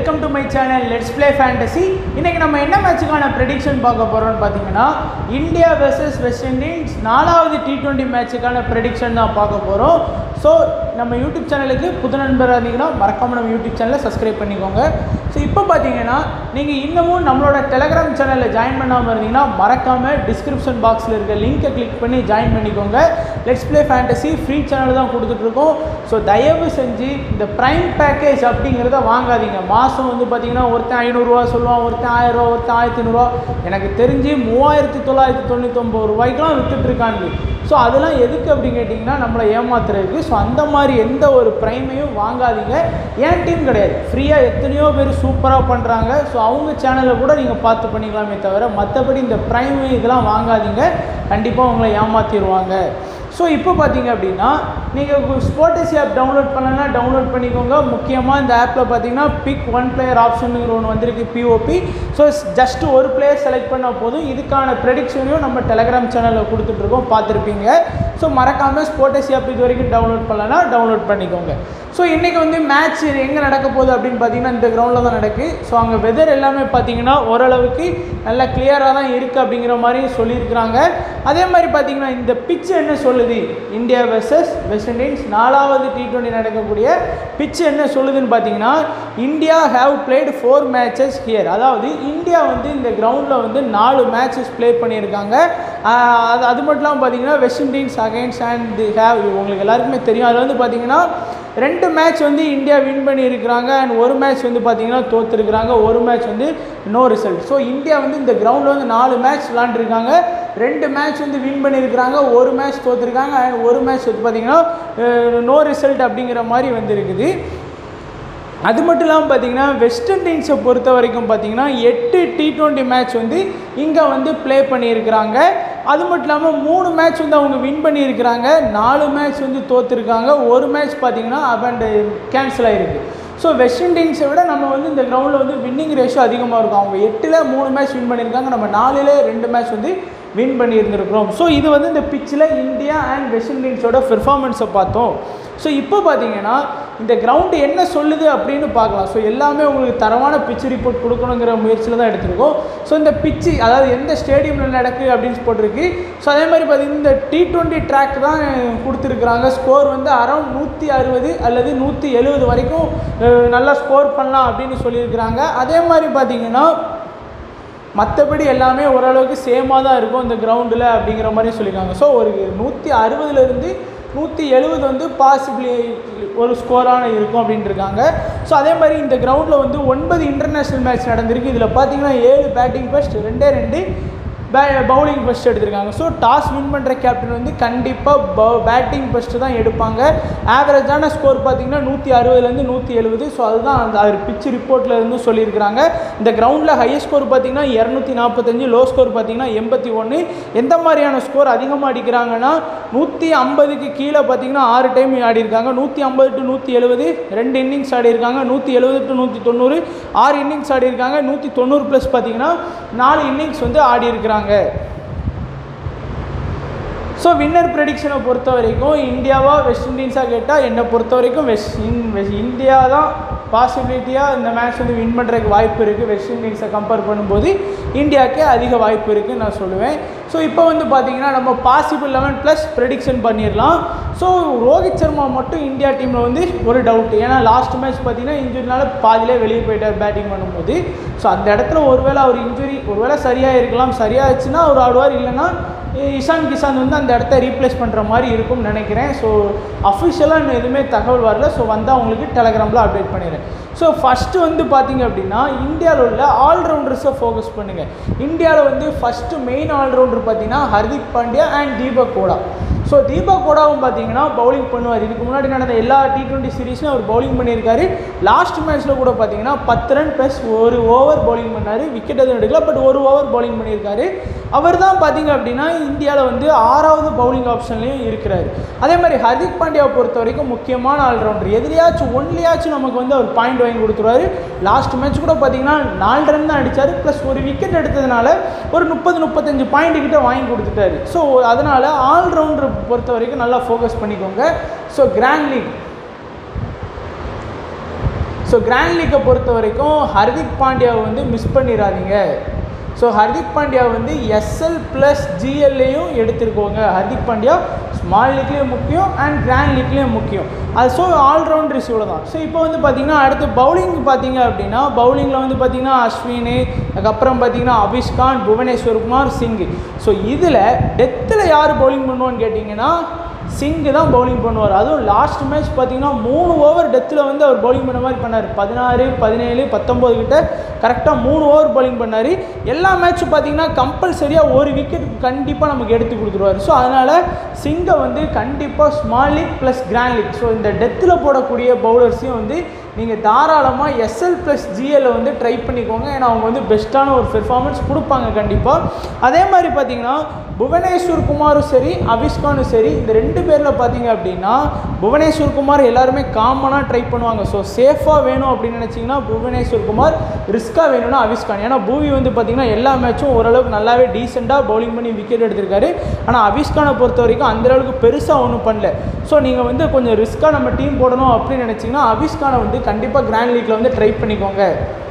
welcome to my channel let's play fantasy இன்னைக்கு நம்ம என்ன மேட்சுக்கான ப்ரெடிக்ஷன் பார்க்க போகிறோம்னு பார்த்தீங்கன்னா இந்தியா வெர்சஸ் வெஸ்ட் இண்டீஸ் நாலாவது டி டுவெண்ட்டி மேட்சுக்கான ப்ரெடிக்ஷன் தான் பார்க்க போகிறோம் ஸோ நம்ம யூடியூப் சேனலுக்கு புது நண்பராக இருந்தீங்கன்னா மறக்காமல் நம்ம யூடியூப் சேனலை சப்ஸ்கிரைப் பண்ணிக்கோங்க ஸோ இப்போ பார்த்தீங்கன்னா நீங்கள் இன்னமும் நம்மளோட டெலகிராம் சேனலில் ஜாயின் பண்ணாமல் இருந்தீங்கன்னா மறக்காமல் டிஸ்கிரிப்ஷன் பாக்ஸில் இருக்க லிங்கை கிளிக் பண்ணி ஜாயின் பண்ணிக்கோங்க let's play fantasy free channel தான் கொடுத்துட்ருக்கோம் ஸோ தயவு செஞ்சு இந்த ப்ரைம் பேக்கேஜ் அப்படிங்கிறத வாங்காதீங்க மாதம் வந்து பார்த்தீங்கன்னா ஒருத்தன் ஐநூறுரூவா சொல்லுவான் ஒருத்தன் ஆயிரரூவா ஒருத்தன் ஆயிரத்தி ஐநூறுரூவா எனக்கு தெரிஞ்சு மூவாயிரத்தி தொள்ளாயிரத்தி தொண்ணூத்தொம்பது ரூபாய்க்குலாம் விற்றுட்ருக்காங்க ஸோ அதெல்லாம் எதுக்கு அப்படின்னு கேட்டிங்கன்னா நம்மளை ஏமாத்துறதுக்கு ஸோ அந்த மாதிரி எந்த ஒரு ப்ரைமையும் வாங்காதீங்க ஏன் டீம் கிடையாது ஃப்ரீயாக எத்தனையோ பேர் சூப்பராக பண்ணுறாங்க ஸோ அவங்க சேனலில் கூட நீங்கள் பார்த்து பண்ணிக்கலாமே தவிர மற்றபடி இந்த ப்ரைம் இதெல்லாம் வாங்காதீங்க கண்டிப்பாக உங்களை ஏமாற்றிடுவாங்க ஸோ இப்போ பார்த்தீங்க அப்படின்னா நீங்கள் ஸ்போர்டஸ் ஆப் டவுன்லோட் பண்ணலன்னா டவுன்லோட் பண்ணிக்கோங்க முக்கியமாக இந்த ஆப்பில் பார்த்தீங்கன்னா பிக் ஒன் பிளேயர் ஆப்ஷனுங்கிற ஒன்று வந்திருக்கு பிஓபி ஸோ ஜஸ்ட் ஒரு பிளேயர் செலக்ட் பண்ணால் போதும் இதுக்கான ப்ரெடிக்ஷனையும் நம்ம டெலகிராம் சேனலில் கொடுத்துட்ருக்கோம் பார்த்துருப்பீங்க ஸோ மறக்காமல் ஸ்போர்டஸ் ஆப் இது வரைக்கும் டவுன்லோட் பண்ணலன்னா டவுன்லோட் பண்ணிக்கோங்க ஸோ இன்றைக்கி வந்து மேட்ச் எங்கே நடக்க போகுது அப்படின்னு பார்த்தீங்கன்னா இந்த கிரவுண்டில் தான் நடக்கு ஸோ அங்கே வெதர் எல்லாமே பார்த்தீங்கன்னா ஓரளவுக்கு நல்லா கிளியராக தான் இருக்குது அப்படிங்கிற மாதிரி சொல்லியிருக்கிறாங்க அதே மாதிரி பார்த்தீங்கன்னா இந்த பிச் என்ன சொல்லுது இந்தியா வெர்சஸ் வெஸ்ட் இண்டீஸ் நாலாவது டி டுவெண்ட்டி நடக்கக்கூடிய பிச் என்ன சொல்லுதுன்னு பார்த்தீங்கன்னா India have played four matches here அதாவது இந்தியா வந்து இந்த கிரவுண்டில் வந்து நாலு மேட்சஸ் ப்ளே பண்ணியிருக்காங்க ஆஹ் அது அது மட்டும் இல்லாமல் பார்த்தீங்கன்னா West Indies against and have உங்களுக்கு எல்லாருக்குமே தெரியும் அதில் வந்து பார்த்தீங்கன்னா ரெண்டு மேட்ச் வந்து இந்தியா வின் பண்ணியிருக்கிறாங்க அண்ட் ஒரு மேட்ச் வந்து பார்த்தீங்கன்னா தோற்றுருக்குறாங்க ஒரு மேட்ச் வந்து நோ ரிசல்ட் ஸோ இந்தியா வந்து இந்த கிரவுண்டில் வந்து நாலு மேட்ச் விளாண்டுருக்காங்க ரெண்டு மேட்ச் வந்து வின் பண்ணியிருக்கிறாங்க ஒரு மேட்ச் தோற்றுருக்காங்க அண்ட் ஒரு மேட்ச் வந்து பார்த்தீங்கன்னா நோ ரிசல்ட் அப்படிங்கிற மாதிரி வந்திருக்குது அது மட்டும் இல்லாமல் பார்த்தீங்கன்னா வெஸ்ட் இண்டீஸை பொறுத்த வரைக்கும் பார்த்தீங்கன்னா எட்டு டி டுவெண்ட்டி மேட்ச் வந்து இங்கே வந்து ப்ளே பண்ணியிருக்கிறாங்க அது மட்டும் இல்லாமல் மூணு மேட்ச் வந்து அவங்க வின் பண்ணியிருக்கிறாங்க நாலு மேட்ச் வந்து தோற்றுருக்காங்க ஒரு மேட்ச் பார்த்தீங்கன்னா அபண்ட் கேன்சல் ஆகிருக்கு ஸோ வெஸ்ட் இண்டீஸை விட நம்ம வந்து இந்த கிரவுண்டில் வந்து வின்னிங் ரேஷியோ அதிகமாக இருக்கும் அவங்க எட்டில் மூணு மேட்ச் வின் பண்ணியிருக்காங்க நம்ம நாலில் ரெண்டு மேட்ச் வந்து வின் பண்ணியிருந்திருக்கிறோம் ஸோ இது வந்து இந்த பிச்சில் இந்தியா அண்ட் வெஸ்ட் இண்டீஸோட பெர்ஃபார்மன்ஸை பார்த்தோம் ஸோ இப்போ பார்த்தீங்கன்னா இந்த கிரவுண்டு என்ன சொல்லுது அப்படின்னு பார்க்கலாம் ஸோ எல்லாமே உங்களுக்கு தரமான பிச் ரிப்போர்ட் கொடுக்கணுங்கிற முயற்சியில் தான் எடுத்திருக்கோம் ஸோ இந்த பிச்சு அதாவது எந்த ஸ்டேடியமில் நடக்குது அப்படின்னு போட்டிருக்கு ஸோ அதே மாதிரி பார்த்தீங்கன்னா இந்த டி டுவெண்ட்டி ட்ராக் தான் கொடுத்துருக்குறாங்க ஸ்கோர் வந்து அரௌண்ட் நூற்றி அறுபது அல்லது நூற்றி எழுபது வரைக்கும் அஹ், நல்லா ஸ்கோர் பண்ணலாம் அப்படின்னு சொல்லியிருக்கிறாங்க அதே மாதிரி பார்த்தீங்கன்னா மற்றபடி எல்லாமே ஓரளவுக்கு சேமாக தான் இருக்கும் இந்த கிரவுண்டில் அப்படிங்கிற மாதிரி சொல்லியிருக்காங்க ஸோ ஒரு நூற்றி அறுபதுலேருந்து நூற்றி எழுபது வந்து பாசிபிளி ஒரு ஸ்கோரான இருக்கும் அப்படின்ட்டு இருக்காங்க ஸோ அதே மாதிரி இந்த கிரவுண்டில் வந்து ஒன்பது இன்டர்நேஷ்னல் மேட்ச் நடந்திருக்கு இதில் பார்த்தீங்கன்னா ஏழு பேட்டிங் ஃபர்ஸ்ட் ரெண்டே ரெண்டு பே பவுலிங் ஃபர்ஸ்ட் எடுத்திருக்காங்க ஸோ டாஸ் வின் பண்ணுற கேப்டன் வந்து கண்டிப்பாக பேட்டிங் ஃபஸ்ட்டு தான் எடுப்பாங்க ஆவரேஜான ஸ்கோர் பார்த்தீங்கன்னா நூற்றி அறுபதுலேருந்து நூற்றி எழுபது ஸோ அதுதான் அந்த அது பிச் ரிப்போர்ட்டில் இருந்து சொல்லியிருக்கிறாங்க இந்த கிரவுண்டில் ஹையஸ்ட் ஸ்கோர் பார்த்தீங்கன்னா இரநூத்தி நாற்பத்தஞ்சு லோ ஸ்கோர் பார்த்தீங்கன்னா எண்பத்தி ஒன்று எந்த மாதிரியான ஸ்கோர் அதிகமாக அடிக்கிறாங்கன்னா நூற்றி ஐம்பதுக்கு கீழே பார்த்தீங்கன்னா ஆறு டைம் ஆடிருக்காங்க நூற்றி ஐம்பது டு நூற்றி எழுபது ரெண்டு இன்னிங்ஸ் ஆடிருக்காங்க நூற்றி எழுபது டு நூற்றி தொண்ணூறு ஆறு இன்னிங்ஸ் ஆடிருக்காங்க நூற்றி தொண்ணூறு ப்ளஸ் பார்த்தீங்கன்னா நாலு இன்னிங்ஸ் வந்து ஆடி இருக்கிறாங்க ஸோ வின்னர் ப்ரெடிக்ஷனை பொறுத்த வரைக்கும் இந்தியாவா வெஸ்ட் இண்டீஸாக கேட்டால் என்னை பொறுத்த வரைக்கும் வெஸ்ட் இன் வெஸ்ட் இந்தியா தான் பாசிபிலிட்டியாக இந்த மேட்ச் வந்து வின் பண்ணுறதுக்கு வாய்ப்பு இருக்குது வெஸ்ட் இண்டீஸை கம்பேர் பண்ணும்போது இந்தியாவுக்கே அதிக வாய்ப்பு இருக்குதுன்னு நான் சொல்லுவேன் ஸோ இப்போ வந்து பார்த்தீங்கன்னா நம்ம பாசிபிள் லெவன் ப்ளஸ் ப்ரெடிக்ஷன் பண்ணிடலாம் ஸோ ரோஹித் சர்மா மட்டும் இந்தியா டீமில் வந்து ஒரு டவுட் ஏன்னா லாஸ்ட் மேட்ச் பார்த்தீங்கன்னா இன்ஜுரினால பாதியிலே வெளியே போயிட்டார் பேட்டிங் பண்ணும்போது ஸோ அந்த இடத்துல ஒருவேளை அவர் இன்ஜுரி ஒருவேளை சரியாக இருக்கலாம் சரியாச்சுன்னா அவர் ஆடுவார் இல்லைன்னா இஷான் கிஷான் வந்து அந்த இடத்த ரீப்ளேஸ் பண்ணுற மாதிரி இருக்கும்னு நினைக்கிறேன் ஸோ அஃபிஷியலாக இன்னும் எதுவுமே தகவல் வரல ஸோ வந்தால் உங்களுக்கு டெலகிராமில் அப்டேட் பண்ணிடுறேன் ஸோ ஃபஸ்ட்டு வந்து பார்த்தீங்க அப்படின்னா இந்தியாவில் உள்ள ஆல்ரவுண்டர்ஸை ஃபோக்கஸ் பண்ணுங்கள் இந்தியாவில் வந்து ஃபஸ்ட்டு மெயின் ஆல்ரவுண்டர் பார்த்தீங்கன்னா ஹர்திக் பாண்டியா அண்ட் தீபக் கோடா ஸோ தீபக் கோடாவும் பார்த்தீங்கன்னா பவுலிங் பண்ணுவார் இதுக்கு முன்னாடி நடந்த எல்லா டி டுவெண்ட்டி சீரீஸ்லையும் அவர் பவுலிங் பண்ணியிருக்காரு லாஸ்ட் மேட்ச்சில் கூட பார்த்தீங்கன்னா பத்து ரன் ப்ளஸ் ஒரு ஓவர் பவுலிங் பண்ணார் விக்கெட் எதுவும் எடுக்கல பட் ஒரு ஓவர் பவுலிங் பண்ணியிருக்காரு அவர் தான் பார்த்தீங்க அப்படின்னா இந்தியாவில் வந்து ஆறாவது பவுலிங் ஆப்ஷன்லேயும் இருக்கிறார் அதே மாதிரி ஹர்திக் பாண்டியாவை பொறுத்த வரைக்கும் முக்கியமான ஆல்ரவுண்டர் எதிரியாச்சும் ஒன்லியாச்சும் நமக்கு வந்து அவர் பாயிண்ட் வாங்கி கொடுத்துருவாரு லாஸ்ட் மேட்ச் கூட பார்த்தீங்கன்னா நாலு ரன் தான் அடித்தார் ப்ளஸ் ஒரு விக்கெட் எடுத்ததுனால ஒரு முப்பது முப்பத்தஞ்சு பாயிண்ட் கிட்ட வாங்கி கொடுத்துட்டாரு ஸோ அதனால் ஆல்ரவுண்டர் பொறுத்த வரைக்கும் நல்லா ஃபோக்கஸ் பண்ணிக்கோங்க so grand league so grand லீக்கை பொறுத்த வரைக்கும் ஹர்திக் பாண்டியாவை வந்து மிஸ் பண்ணிடாதீங்க ஸோ ஹர்திக் பாண்டியா வந்து எஸ்எல் ப்ளஸ் ஜிஎல்லையும் எடுத்திருக்கோங்க ஹர்திக் பாண்டியா ஸ்மால் லீக்லேயும் முக்கியம் அண்ட் கிராண்ட் லீக்லேயும் முக்கியம் அது ஸோ ஆல்ரவுண்ட் ரிசீவ்ல தான் ஸோ இப்போ வந்து பார்த்தீங்கன்னா அடுத்து பவுலிங் பார்த்தீங்க அப்படின்னா பவுலிங்கில் வந்து பார்த்தீங்கன்னா அஸ்வின் அதுக்கப்புறம் பார்த்தீங்கன்னா அபிஷ்கான் புவனேஸ்வர் குமார் சிங் ஸோ இதில் டெத்தில் யார் பவுலிங் பண்ணுவான்னு கேட்டிங்கன்னா சிங்கு தான் பவுலிங் பண்ணுவார் அதுவும் லாஸ்ட் மேட்ச் பார்த்தீங்கன்னா மூணு ஓவர் டெத்தில் வந்து அவர் பவுலிங் பண்ண மாதிரி பண்ணார் பதினாறு பதினேழு பத்தொம்போது கிட்ட கரெக்டாக மூணு ஓவர் பவுலிங் பண்ணார் எல்லா மேட்ச்சும் பார்த்தீங்கன்னா கம்பல்சரியாக ஒரு விக்கெட் கண்டிப்பாக நமக்கு எடுத்து கொடுத்துருவார் ஸோ அதனால் சிங்கை வந்து கண்டிப்பாக small league plus grand league so இந்த டெத்தில் போடக்கூடிய பவுலர்ஸையும் வந்து நீங்கள் தாராளமாக எஸ்எல் ப்ளஸ் ஜிஎல்ல வந்து ட்ரை பண்ணிக்கோங்க ஏன்னா அவங்க வந்து பெஸ்ட்டான ஒரு பெர்ஃபார்மன்ஸ் கொடுப்பாங்க கண்டிப்பாக அதே மாதிரி பார்த்தீங்கன்னா புவனேஸ்வர் குமாரும் சரி அபிஷ்கானும் சரி இந்த ரெண்டு பேரில் பார்த்தீங்க அப்படின்னா புவனேஸ்வர் குமார் எல்லாருமே காமனாக ட்ரை பண்ணுவாங்க ஸோ சேஃபாக வேணும் அப்படின்னு நினச்சிங்கன்னா புவனேஸ்வர் குமார் ரிஸ்க்காக வேணும்னா அபிஷ்கான் ஏன்னா பூவி வந்து பார்த்தீங்கன்னா எல்லா மேட்சும் ஓரளவுக்கு நல்லாவே டீசெண்டாக பவுலிங் பண்ணி விக்கெட் எடுத்திருக்காரு ஆனால் அபிஷ்கானை பொறுத்த வரைக்கும் அந்த அளவுக்கு பெருசாக ஒன்றும் பண்ணல ஸோ நீங்கள் வந்து கொஞ்சம் ரிஸ்க்காக நம்ம டீம் போடணும் அப்படின்னு நினச்சிங்கன்னா அபிஷ்கானை வந்து கண்டிப்பாக கிராண்ட் லீக்கில் வந்து ட்ரை பண்ணிக்கோங்க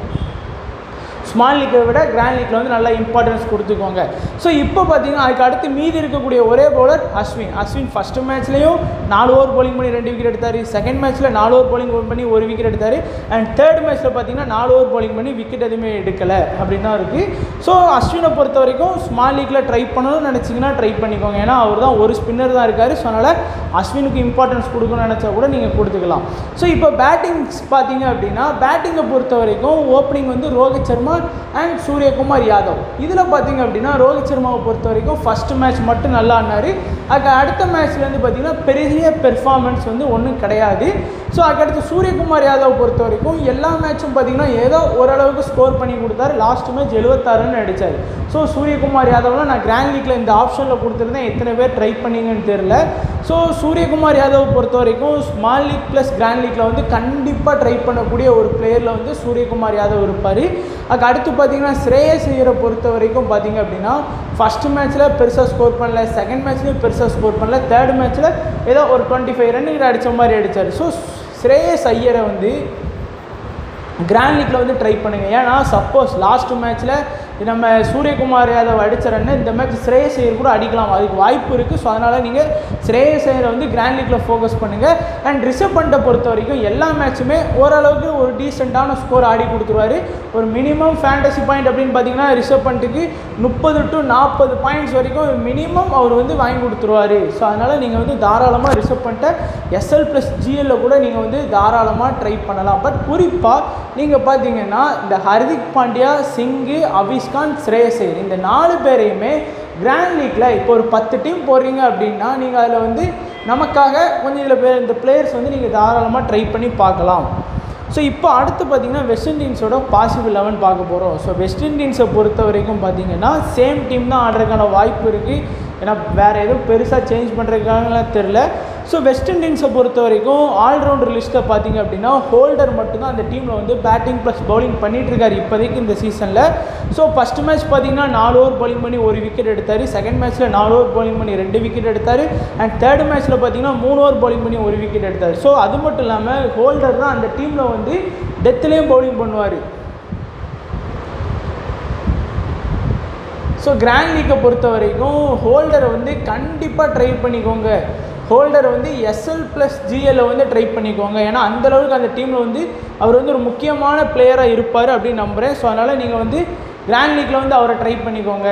ஸ்மால் லீக்கை விட கிராண்ட் லீக்கில் வந்து நல்லா இம்பார்ட்டன்ஸ் கொடுத்துக்கோங்க ஸோ இப்போ பார்த்தீங்கன்னா அதுக்கு அடுத்து மீதி இருக்கக்கூடிய ஒரே பவுலர் அஸ்வின் அஸ்வின் ஃபஸ்ட்டு மேட்ச்லேயும் நாலு ஓவர் bowling பண்ணி ரெண்டு விக்கெட் எடுத்தார் செகண்ட் மேட்ச்சில் நாலு ஓவர் bowling பண்ணி ஒரு விக்கெட் எடுத்தார் அண்ட் தேர்ட் மேட்ச்சில் பார்த்தீங்கன்னா நாலு ஓவர் bowling பண்ணி விக்கெட் எதுவுமே எடுக்கலை அப்படின்னு தான் இருக்குது ஸோ அஸ்வினை பொறுத்த வரைக்கும் ஸ்மால் லீக்கில் ட்ரை பண்ணணும்னு நினச்சிங்கன்னா ட்ரை பண்ணிக்கோங்க ஏன்னா அவர் தான் ஒரு ஸ்பின்னர் தான் இருக்கார் ஸோ அதனால் அஸ்வினுக்கு இம்பார்ட்டன்ஸ் கொடுக்கணும்னு நினச்சா கூட நீங்கள் கொடுத்துக்கலாம் ஸோ இப்போ பேட்டிங்ஸ் பார்த்தீங்க அப்படின்னா பேட்டிங்கை பொறுத்த வரைக்கும் ஓப்பனிங் வந்து ரோஹித் சர்மா அண்ட் சூரியகுமார் யாதவ் இதில் பார்த்தீங்க அப்படின்னா ரோஹித் சர்மாவை பொறுத்த வரைக்கும் ஃபஸ்ட் மேட்ச் மட்டும் நல்லா ஆடினார் அதுக்கு அடுத்த மேட்ச்லேருந்து பார்த்தீங்கன்னா பெரிய பெர்ஃபார்மன்ஸ் வந்து ஒன்றும் கிடையாது ஸோ அதுக்கடுத்து சூரியகுமார் யாதவ் பொறுத்த வரைக்கும் எல்லா மேட்சும் பார்த்தீங்கன்னா ஏதோ ஓரளவுக்கு ஸ்கோர் பண்ணி கொடுத்தாரு லாஸ்ட் மேட்ச் எழுபத்தாறுன்னு அடித்தார் ஸோ சூரியகுமார் யாதவ்லாம் நான் கிராண்ட் லீக்கில் இந்த ஆப்ஷனில் கொடுத்துருந்தேன் எத்தனை பேர் ட்ரை பண்ணீங்கன்னு தெரில ஸோ சூரியகுமார் யாதவ் பொறுத்த வரைக்கும் ஸ்மால் லீக் ப்ளஸ் கிராண்ட் லீக்கில் வந்து கண்டிப்பாக ட்ரை பண்ணக்கூடிய ஒரு பிளேயரில் வந்து சூரியகுமார் யாதவ் இருப்பார் அதுக்கு அடுத்து பார்த்தீங்கன்னா ஸ்ரேயஸ் ஐயரை பொறுத்த வரைக்கும் பார்த்தீங்க அப்படின்னா ஃபஸ்ட் மேட்ச்சில் பெருசாக ஸ்கோர் பண்ணல செகண்ட் மேட்ச்லேயும் பெருசாக ஸ்கோர் பண்ணல தேர்ட் மேட்ச்சில் ஏதோ ஒரு டுவெண்ட்டி ஃபைவ் ரன்னுக்கு அடித்த மாதிரி அடித்தார் ஸோ ஸ்ரேயஸ் ஐயரை வந்து கிராண்ட் லீக்கில் வந்து ட்ரை பண்ணுங்கள் ஏன்னா சப்போஸ் லாஸ்ட் மேட்ச்சில் நம்ம சூரியகுமார் யாதவ் அடிச்ச ரன்னு இந்த மேட்ச் ஸ்ரேயஸ் ஐயர் கூட அடிக்கலாம் அதுக்கு வாய்ப்பு இருக்குது ஸோ அதனால் நீங்கள் ஸ்ரேயஸ் ஐயரை வந்து கிராண்ட் லீக்கில் ஃபோக்கஸ் பண்ணுங்கள் அண்ட் ரிஷப் பண்ட்டை பொறுத்த வரைக்கும் எல்லா மேட்சுமே ஓரளவுக்கு ஒரு டீசெண்டான ஸ்கோர் ஆடி கொடுத்துருவாரு ஒரு மினிமம் ஃபேண்டசி பாயிண்ட் அப்படின்னு பார்த்தீங்கன்னா ரிஷப் பண்ட்டுக்கு முப்பது டு நாற்பது பாயிண்ட்ஸ் வரைக்கும் மினிமம் அவர் வந்து வாங்கி கொடுத்துருவாரு ஸோ அதனால் நீங்கள் வந்து தாராளமாக ரிஷப் பண்ணிட்ட எஸ்எல் ப்ளஸ் ஜிஎல்ல கூட நீங்கள் வந்து தாராளமாக ட்ரை பண்ணலாம் பட் குறிப்பாக நீங்கள் பார்த்தீங்கன்னா இந்த ஹர்திக் பாண்டியா சிங்கு அபிஷ்கான் ஸ்ரேயஸ் ஐயர் இந்த நாலு பேரையுமே கிராண்ட் லீக்கில் இப்போ ஒரு பத்து டீம் போடுறீங்க அப்படின்னா நீங்கள் அதில் வந்து நமக்காக கொஞ்சம் இதில் பேர் இந்த பிளேயர்ஸ் வந்து நீங்கள் தாராளமாக ட்ரை பண்ணி பார்க்கலாம் ஸோ இப்போ அடுத்து பார்த்தீங்கன்னா வெஸ்ட் இண்டீன்ஸோட பாசிபிள் லெவன் பார்க்க போகிறோம் ஸோ வெஸ்ட் இண்டீன்ஸை பொறுத்த வரைக்கும் பார்த்தீங்கன்னா சேம் டீம் தான் ஆடுறதுக்கான வாய்ப்பு இருக்குது ஏன்னா வேறு எதுவும் பெருசாக சேஞ்ச் பண்ணுறதுக்காகலாம் தெரில ஸோ வெஸ்ட் இண்டீன்ஸை பொறுத்த வரைக்கும் ஆல்ரவுண்டர் லிஸ்ட்டை பார்த்தீங்க அப்படின்னா ஹோல்டர் மட்டும்தான் அந்த டீமில் வந்து பேட்டிங் ப்ளஸ் பவுலிங் பண்ணிட்டு இருக்காரு இப்போதைக்கு இந்த சீசனில் ஸோ ஃபஸ்ட் மேட்ச் பார்த்தீங்கன்னா நாலு ஓவர் bowling பண்ணி ஒரு விக்கெட் எடுத்தார் செகண்ட் மேட்ச்சில் நாலு ஓவர் bowling பண்ணி ரெண்டு விக்கெட் எடுத்தார் அண்ட் தேர்ட் மேட்ச்சில் பார்த்தீங்கன்னா மூணு ஓவர் bowling பண்ணி ஒரு விக்கெட் எடுத்தார் ஸோ அது மட்டும் இல்லாமல் ஹோல்டர் தான் அந்த டீமில் வந்து டெத்துலேயும் பவுலிங் பண்ணுவார் ஸோ கிராண்ட் லீக்கை பொறுத்த வரைக்கும் ஹோல்டரை வந்து கண்டிப்பாக ட்ரை பண்ணிக்கோங்க ஹோல்டரை வந்து எஸ்எல் ப்ளஸ் ஜிஎல்ல வந்து ட்ரை பண்ணிக்கோங்க ஏன்னா அந்த அளவுக்கு அந்த டீமில் வந்து அவர் வந்து ஒரு முக்கியமான பிளேயராக இருப்பார் அப்படின்னு நம்புகிறேன் ஸோ அதனால் நீங்கள் வந்து கிராண்ட் லீக்கில் வந்து அவரை ட்ரை பண்ணிக்கோங்க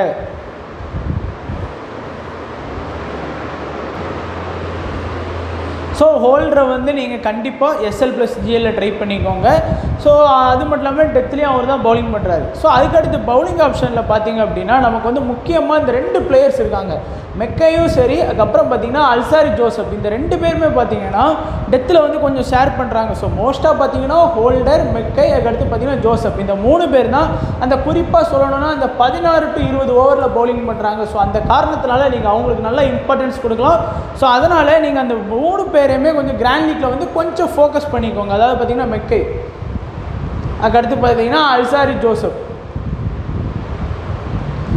ஸோ ஹோல்டரை வந்து நீங்கள் கண்டிப்பாக எஸ்எல் ப்ளஸ் ஜிஎல்ல ட்ரை பண்ணிக்கோங்க ஸோ அது மட்டும் இல்லாமல் டெத்லேயும் அவர் தான் பவுலிங் பண்ணுறாரு ஸோ அதுக்கடுத்து பவுலிங் ஆப்ஷனில் பார்த்தீங்க அப்படின்னா நமக்கு வந்து முக்கியமாக இந்த ரெண்டு பிளேயர்ஸ் இருக்காங்க மெக்கையும் சரி அதுக்கப்புறம் பார்த்தீங்கன்னா அல்சாரி ஜோசப் இந்த ரெண்டு பேருமே பார்த்தீங்கன்னா டெத்தில் வந்து கொஞ்சம் ஷேர் பண்ணுறாங்க ஸோ மோஸ்ட்டாக பார்த்தீங்கன்னா ஹோல்டர் மெக்கை அதுக்கடுத்து பார்த்தீங்கன்னா ஜோசப் இந்த மூணு பேர் தான் அந்த குறிப்பாக சொல்லணும்னா அந்த பதினாறு டு இருபது ஓவரில் பவுலிங் பண்ணுறாங்க ஸோ அந்த காரணத்தினால நீங்கள் அவங்களுக்கு நல்ல இம்பார்ட்டன்ஸ் கொடுக்கலாம் ஸோ அதனால் நீங்கள் அந்த மூணு பேரையுமே கொஞ்சம் கிராண்ட் லீக்கில் வந்து கொஞ்சம் ஃபோக்கஸ் பண்ணிக்கோங்க அதாவது பார்த்தீங்கன்னா மெக்கை அதுக்கடுத்து பார்த்தீங்கன்னா அல்சாரி ஜோசப்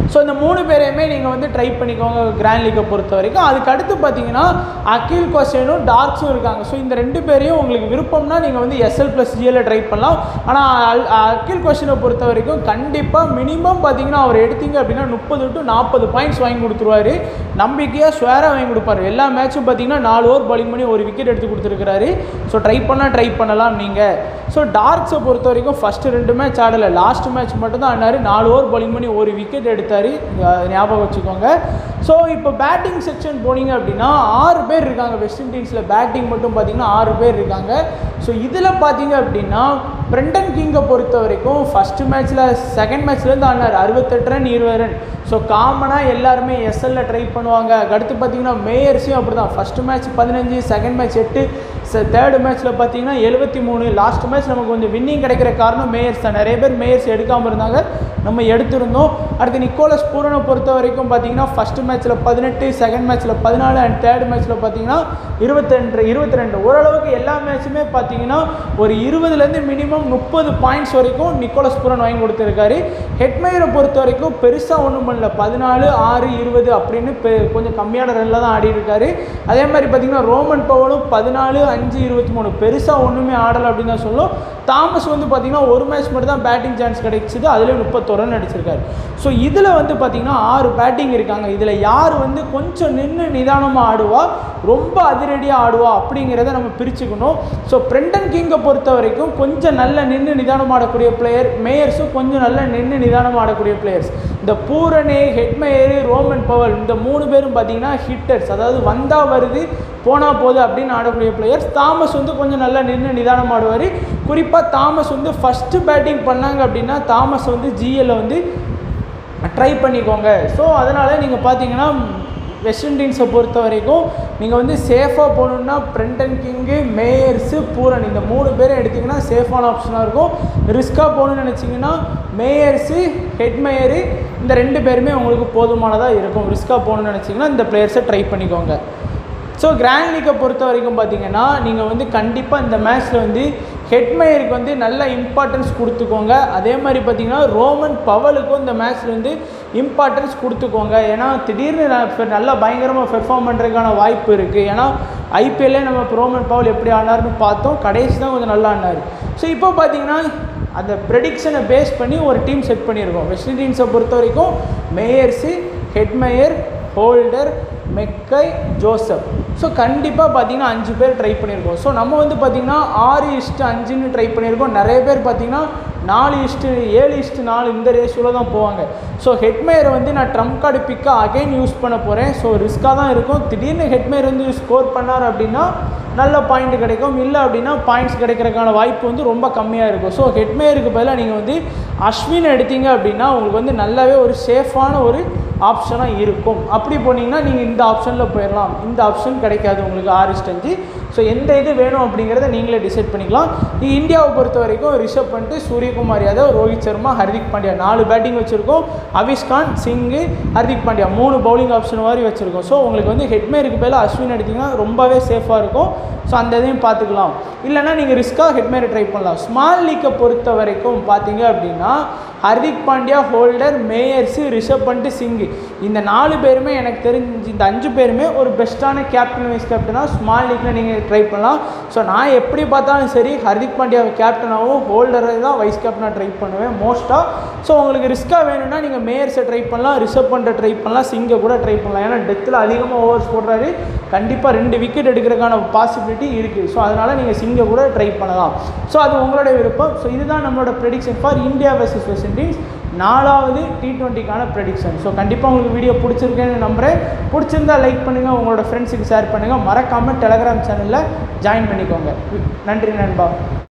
ஸோ இந்த மூணு பேரையுமே நீங்கள் வந்து ட்ரை பண்ணிக்கோங்க கிராண்ட் லீக்கை பொறுத்த வரைக்கும் அதுக்கு அடுத்து பார்த்தீங்கன்னா அகில் கொஸ்டினும் டார்க்ஸும் இருக்காங்க ஸோ இந்த ரெண்டு பேரையும் உங்களுக்கு விருப்பம்னா நீங்கள் வந்து எஸ்எல் ப்ளஸ் ஜிஎல்ல ட்ரை பண்ணலாம் ஆனால் அகில் கொஸ்டினை பொறுத்த வரைக்கும் கண்டிப்பாக மினிமம் பார்த்தீங்கன்னா அவர் எடுத்தீங்க அப்படின்னா முப்பது டு நாற்பது பாயிண்ட்ஸ் வாங்கி கொடுத்துருவாரு நம்பிக்கையாக ஸ்வேராக வாங்கி கொடுப்பாரு எல்லா மேட்சும் பார்த்தீங்கன்னா நாலு ஓவர் பவுலிங் பண்ணி ஒரு விக்கெட் எடுத்து கொடுத்துருக்காரு ஸோ ட்ரை பண்ணால் ட்ரை பண்ணலாம் நீங்கள் ஸோ டார்க்ஸை பொறுத்த வரைக்கும் ஃபஸ்ட்டு ரெண்டு மேட்ச் ஆடலை லாஸ்ட் மேட்ச் மட்டும் தான் ஆடினார் நாலு ஓவர் பவுலிங் பண்ணி ஒரு விக்கெட் எடுத்தார் ஞாபகம் வச்சுக்கோங்க ஸோ இப்போ பேட்டிங் செக்ஷன் போனீங்க அப்படின்னா ஆறு பேர் இருக்காங்க வெஸ்ட் இண்டீஸில் பேட்டிங் மட்டும் பார்த்தீங்கன்னா ஆறு பேர் இருக்காங்க ஸோ இதில் பார்த்தீங்க அப்படின்னா பிரெண்டன் கிங்கை பொறுத்த வரைக்கும் ஃபஸ்ட்டு மேட்ச்சில் செகண்ட் மேட்ச்லேருந்து ஆடினார் அறுபத்தெட்டு ரன் இருபது ரன் ஸோ காமனாக எல்லாருமே எஸ்எல்ல ட்ரை பண்ணுவாங்க அடுத்து பார்த்தீங்கன்னா மேயர்ஸையும் அப்படி தான் ஃபஸ்ட்டு மேட்ச் பதினஞ்சு செகண்ட் மேட்ச் எட்டு தேர்டு மேட்ச்சில் பார்த்தீங்கன்னா எழுபத்தி மூணு லாஸ்ட் மேட்ச் நமக்கு கொஞ்சம் வின்னிங் கிடைக்கிற காரணம் மேயர்ஸ் தான் நிறைய பேர் மேயர்ஸ் எடுக்காமல் இருந்தாங்க நம்ம எடுத்திருந்தோம் அடுத்து நிக்கோலஸ் பூரனை பொறுத்த வரைக்கும் பார்த்தீங்கன்னா ஃபஸ்ட்டு மேட்ச்சில் பதினெட்டு செகண்ட் மேட்ச்சில் பதினாலு அண்ட் தேர்ட் மேட்ச்சில் பார்த்தீங்கன்னா இருபத்தெண்டு இருபத்தி ரெண்டு ஓரளவுக்கு எல்லா மேட்சுமே பார்த்தீங்கன்னா ஒரு இருபதுலேருந்து மினிமம் முப்பது பாயிண்ட்ஸ் வரைக்கும் நிக்கோலஸ் பூரன் வாங்கி கொடுத்துருக்காரு ஹெட்மேயரை பொறுத்த வரைக்கும் பெருசாக ஒன்றும் பண்ணல பதினாலு ஆறு இருபது அப்படின்னு பெ கொஞ்சம் கம்மியான ரனில் தான் ஆடி இருக்காரு அதே மாதிரி பார்த்தீங்கன்னா ரோமன் பவலும் பதினாலு அஞ்சு இருபத்தி மூணு பெருசாக ஒன்றுமே ஆடலை அப்படின்னு தான் சொல்லும் தாமஸ் வந்து பார்த்தீங்கன்னா ஒரு மேட்ச் மட்டும் தான் பேட்டிங் சான்ஸ் கிடைச்சிது அதுலேயே முப்பத்தொரு ரன் அடிச்சிருக்காரு ஸோ இதில் வந்து பார்த்தீங்கன்னா ஆறு பேட்டிங் இருக்காங்க இதில் யார் வந்து கொஞ்சம் நின்று நிதானமாக ஆடுவா ரொம்ப அதிரடியாக ஆடுவா அப்படிங்கிறத நம்ம பிரிச்சுக்கணும் ஸோ பிரெண்டன் கிங்கை பொறுத்த வரைக்கும் கொஞ்சம் நல்ல நின்று நிதானம் ஆடக்கூடிய பிளேயர் மேயர்ஸும் கொஞ்சம் நல்ல நின்று நிதானம் ஆடக்கூடிய பிளேயர்ஸ் இந்த பூரணே ஹெட்மேயரு ரோமன் பவல் இந்த மூணு பேரும் பார்த்தீங்கன்னா ஹிட்டர்ஸ் அதாவது வந்தால் வருது போனால் போகுது அப்படின்னு ஆடக்கூடிய பிளேயர்ஸ் தாமஸ் வந்து கொஞ்சம் நல்லா நின்று நிதானம் ஆடுவார் குறிப்பாக தாமஸ் வந்து ஃபஸ்ட்டு பேட்டிங் பண்ணாங்க அப்படின்னா தாமஸ் வந்து ஜிஎல்ல வந்து ட்ரை பண்ணிக்கோங்க ஸோ அதனால் நீங்கள் பார்த்தீங்கன்னா வெஸ்ட் இண்டீன்ஸை பொறுத்த வரைக்கும் நீங்கள் வந்து சேஃபாக போகணுன்னா பிரெண்டன் கிங்கு மேயர்ஸு பூரன் இந்த மூணு பேரும் எடுத்திங்கன்னா சேஃபான ஆப்ஷனாக இருக்கும் ரிஸ்க்காக போகணுன்னு நினச்சிங்கன்னா மேயர்ஸு ஹெட்மேயரு இந்த ரெண்டு பேருமே உங்களுக்கு போதுமானதாக இருக்கும் ரிஸ்க்காக போகணுன்னு நினச்சிங்கன்னா இந்த பிளேயர்ஸை ட்ரை பண்ணிக்கோங்க ஸோ கிராண்ட் லீக்கை பொறுத்த வரைக்கும் பார்த்தீங்கன்னா நீங்கள் வந்து கண்டிப்பாக இந்த மேட்ச்சில் வந்து ஹெட்மேயருக்கு வந்து நல்ல இம்பார்ட்டன்ஸ் கொடுத்துக்கோங்க அதே மாதிரி பார்த்தீங்கன்னா ரோமன் பவலுக்கும் இந்த மேட்ச்சில் வந்து இம்பார்ட்டன்ஸ் கொடுத்துக்கோங்க ஏன்னா திடீர்னு நான் பெ- நல்லா பயங்கரமாக பெர்ஃபார்ம் பண்ணுறதுக்கான வாய்ப்பு இருக்குது ஏன்னா ஐபிஎல்லே நம்ம இப்போ ரோமன் பவல் எப்படி ஆனார்னு பார்த்தோம் கடைசி தான் கொஞ்சம் நல்லா ஆடினார் ஸோ இப்போ பார்த்தீங்கன்னா அந்த ப்ரெடிக்ஷனை பேஸ் பண்ணி ஒரு டீம் செட் பண்ணியிருக்கோம் வெஸ்ட் இண்டீன்ஸை பொறுத்த வரைக்கும் மேயர்ஸு ஹெட்மேயர் ஹோல்டர் மெக்கை ஜோசப் ஸோ கண்டிப்பாக பார்த்தீங்கன்னா அஞ்சு பேர் ட்ரை பண்ணியிருக்கோம் ஸோ நம்ம வந்து பார்த்தீங்கன்னா ஆறு இஷ்டு அஞ்சுன்னு ட்ரை பண்ணியிருக்கோம் நிறைய பேர் பார்த்தீங்கன்னா நாலு இஷ்டு ஏழு இஷ்டு நாலு இந்த ரேஷியோவில் தான் போவாங்க ஸோ ஹெட்மேயரை வந்து நான் ட்ரம்ப் கார்டு பிக்காக அகைன் யூஸ் பண்ண போகிறேன் ஸோ ரிஸ்க்காக தான் இருக்கும் திடீர்னு ஹெட்மேயர் வந்து ஸ்கோர் பண்ணார் அப்படின்னா நல்ல பாயிண்ட் கிடைக்கும் இல்லை அப்படின்னா பாயிண்ட்ஸ் கிடைக்கிறதுக்கான வாய்ப்பு வந்து ரொம்ப கம்மியாக இருக்கும் ஸோ ஹெட்மேயருக்கு பதிலாக நீங்கள் வந்து அஸ்வின் எடுத்தீங்க அப்படின்னா உங்களுக்கு வந்து நல்லாவே ஒரு சேஃபான ஒரு ஆப்ஷனாக இருக்கும் அப்படி போனீங்கன்னா நீங்கள் இந்த ஆப்ஷனில் போயிடலாம் இந்த ஆப்ஷன் கிடைக்காது உங்களுக்கு ஆரிஸ்ட் அஞ்சு ஸோ எந்த இது வேணும் அப்படிங்கிறத நீங்களே டிசைட் பண்ணிக்கலாம் இ- இந்தியாவை பொறுத்த வரைக்கும் ரிஷப் பண்ணிட்டு சூரியகுமார் யாதவ் ரோஹித் சர்மா ஹர்திக் பாண்டியா நாலு பேட்டிங் வச்சுருக்கோம் அவிஷ்கான் சிங்கு ஹர்திக் பாண்டியா மூணு பவுலிங் ஆப்ஷன் மாதிரி வச்சுருக்கோம் ஸோ உங்களுக்கு வந்து ஹெட்மேருக்கு பதிலாக அஸ்வின் எடுத்தீங்கன்னா ரொம்பவே சேஃபாக இருக்கும் ஸோ அந்த இதையும் பார்த்துக்கலாம் இல்லைன்னா நீங்கள் ரிஸ்க்காக ஹெட்மேரை ட்ரை பண்ணலாம் ஸ்மால் லீக்கை பொறுத்த வரைக்கும் பார்த்தீங்க அப்படின்னா ஹர்திக் பாண்டியா ஹோல்டர் மேயர்ஸு ரிஷப் பண்ணிட்டு சிங்கு இந்த நாலு பேருமே எனக்கு தெரிஞ்சு இந்த அஞ்சு பேருமே ஒரு பெஸ்ட்டான கேப்டன் வைஸ் கேப்டனாக ஸ்மால் லீக்கில் நீங்கள் ட்ரை பண்ணலாம் ஸோ நான் எப்படி பார்த்தாலும் சரி ஹர்திக் பாண்டியாவை கேப்டனாகவும் ஹோல்டரை தான் வைஸ் கேப்டனாக ட்ரை பண்ணுவேன் மோஸ்ட்டாக ஸோ உங்களுக்கு ரிஸ்க்காக வேணும்னா நீங்கள் மேயர்ஸை ட்ரை பண்ணலாம் ரிஷப் பண்ணுற ட்ரை பண்ணலாம் சிங்கை கூட ட்ரை பண்ணலாம் ஏன்னா டெத்தில் அதிகமாக ஓவர்ஸ் போடுறாரு கண்டிப்பாக ரெண்டு விக்கெட் எடுக்கிறதுக்கான பாசிபிலிட்டி இருக்குது ஸோ அதனால் நீங்கள் சிங்கை கூட ட்ரை பண்ணலாம் ஸோ அது உங்களுடைய விருப்பம் ஸோ இதுதான் நம்மளோட prediction for India versus West Indies நாலாவது டி டுவெண்ட்டிக்கான ப்ரெடிக்ஷன் ஸோ கண்டிப்பாக உங்களுக்கு வீடியோ பிடிச்சிருக்கேன்னு நம்புகிறேன் பிடிச்சிருந்தா லைக் பண்ணுங்கள் உங்களோட ஃப்ரெண்ட்ஸுக்கு ஷேர் பண்ணுங்கள் மறக்காமல் டெலகிராம் சேனலில் ஜாயின் பண்ணிக்கோங்க நன்றி நண்பா